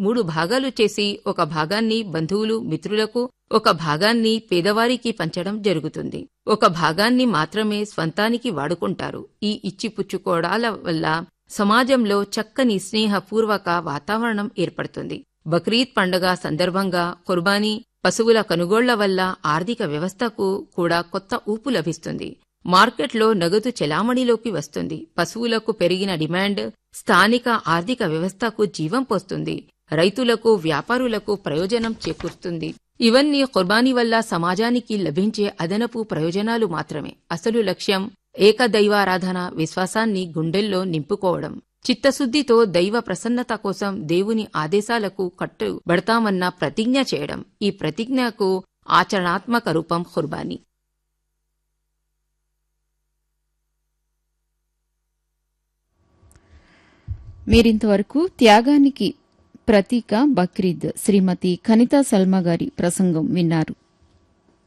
మూడు భాగాలు చేసి ఒక భాగాన్ని బంధువులు మిత్రులకు ఒక భాగాన్ని పేదవారికి పంచడం జరుగుతుంది ఒక భాగాన్ని మాత్రమే స్వంతానికి వాడుకుంటారు ఈ ఇచ్చిపుచ్చుకోవడాల వల్ల సమాజంలో చక్కని స్నేహపూర్వక వాతావరణం ఏర్పడుతుంది బక్రీద్ పండగ సందర్భంగా కుర్బానీ పశువుల కొనుగోళ్ల వల్ల ఆర్థిక వ్యవస్థకు కూడా కొత్త ఊపు లభిస్తుంది మార్కెట్లో నగదు చెలామణిలోకి వస్తుంది పశువులకు పెరిగిన డిమాండ్ స్థానిక ఆర్థిక వ్యవస్థకు జీవం పోస్తుంది రైతులకు వ్యాపారులకు ప్రయోజనం చేకూరుస్తుంది ఇవన్నీ కుర్బానీ వల్ల సమాజానికి లభించే అదనపు ప్రయోజనాలు మాత్రమే అసలు లక్ష్యం ఏకదైవారాధన విశ్వాసాన్ని గుండెల్లో నింపుకోవడం చిత్తశుద్ధితో దైవ ప్రసన్నత కోసం దేవుని ఆదేశాలకు కట్టుబడతామన్న ప్రతిజ్ఞ చేయడం ఈ ప్రతిజ్ఞకు ఆచరణాత్మక రూపం ఖుర్బానీ మీరింతవరకు త్యాగానికి ప్రతీక బక్రీద్ శ్రీమతి ఖనితా సల్మా గారి ప్రసంగం విన్నారు